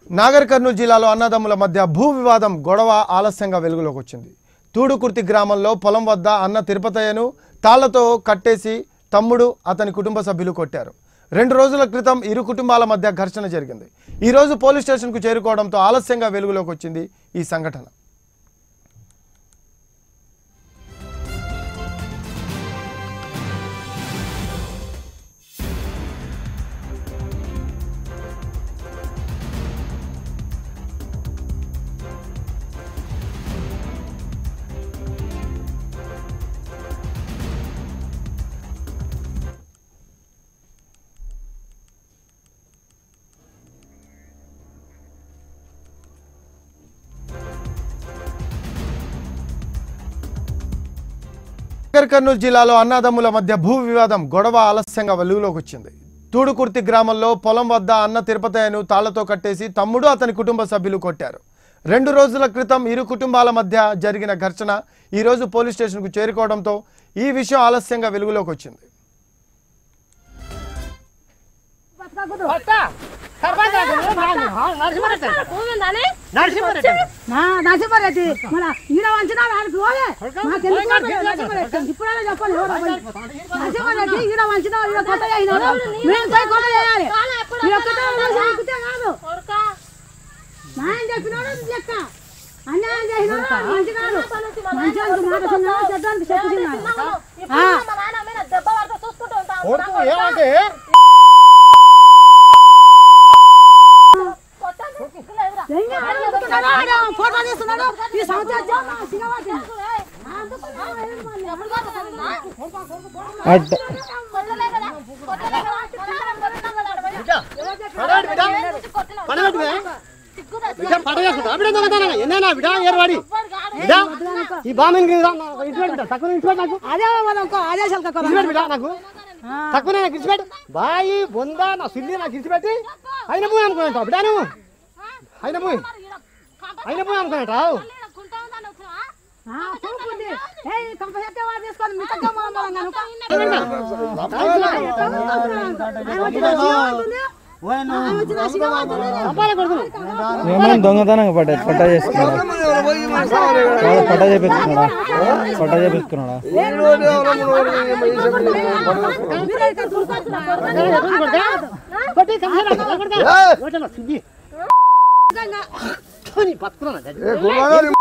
నాగర్ కర్నూలు జిల్లాలో అన్నదమ్ముల మధ్య భూ వివాదం గొడవ ఆలస్యంగా వెలుగులోకి వచ్చింది తూడుకుర్తి గ్రామంలో పొలం వద్ద అన్న తిరుపతయ్యను తాళ్లతో కట్టేసి తమ్ముడు అతని కుటుంబ సభ్యులు కొట్టారు రెండు రోజుల క్రితం ఇరు కుటుంబాల మధ్య ఘర్షణ జరిగింది ఈ రోజు పోలీస్ స్టేషన్కు చేరుకోవడంతో ఆలస్యంగా వెలుగులోకి వచ్చింది ఈ సంఘటన నాగర్ కర్నూలు జిల్లాలో అన్నదమ్ముల మధ్య భూ వివాదం గొడవ ఆలస్యంగా వెలుగులోకి వచ్చింది తూడుకుర్తి గ్రామంలో పొలం వద్ద అన్న తిరుపతయ్యను తాళ్లతో కట్టేసి తమ్ముడు అతని కుటుంబ సభ్యులు కొట్టారు రెండు రోజుల క్రితం ఇరు కుటుంబాల మధ్య జరిగిన ఘర్షణ ఈ రోజు పోలీస్ స్టేషన్కు చేరుకోవడంతో ఈ విషయం ఆలస్యంగా వెలుగులోకి వచ్చింది నా నరసింహారెడ్డి మన ఈడ వంచినా ఆయనకు పోలే మాకెందుకు నరసింహారెడ్డి ఇప్పుడే చెప్పాలి ఎవరో పోయి. నరసింహారెడ్డి ఈడ వంచినా ఈడ కొత్త చేసినాడు మేము పోయి కొత్త చేయాలి ఈ ఒక్కటే రోజు అనుకుంటే కాదు న్యాయం చెప్పినాడు లెక్క అన్యాయం చేసినాడు మంచి కాదు మంచి మాట చిన్నాడు చెడ్డానికి చెప్పు చిన్నాడు ఫోటో తీస్తున్నాడు ఈ సంవత్సరం సినిమా ఎన్నైనా బిడా ఏర్వాడి బిడా ఈ బామ్మ ఇటు తక్కువ ఇటు నాకు అదే మనం ఆదేశాలు కక్కరా. ఇడిచిపెట్టు బిడా నాకు తక్కువ నాకు ఇడిచిపెట్టు బాయి బొంద నా సిల్లి నాకు ఇడిచిపెట్టి అయిన పోయి అనుకున్నావు బిడా నువ్వు అయిన పోయి అయిన పోయి అనుకున్నావు ఆ, ప్రూఫ్ ఉంది. ఏయ్, కంప చెట్టు వాడు తీసుకొని మిగతా మనం మనం కనుక. ఆయన వచ్చిన శివ అవుతుంది. ఆయన వచ్చిన శివ అవుతుంది. ఏమైనా దొంగతనంగా పడ్డా పట్టా చేసుకున్నాడా వాడు పట్టా చేపించుకున్నాడా పట్టా చేపించుకున్నాడా మీరే ఇక్కడ దూరుకొస్తున్నారు. కొట్టి కంప్లైంట్ సిద్ధి బతుకున్నా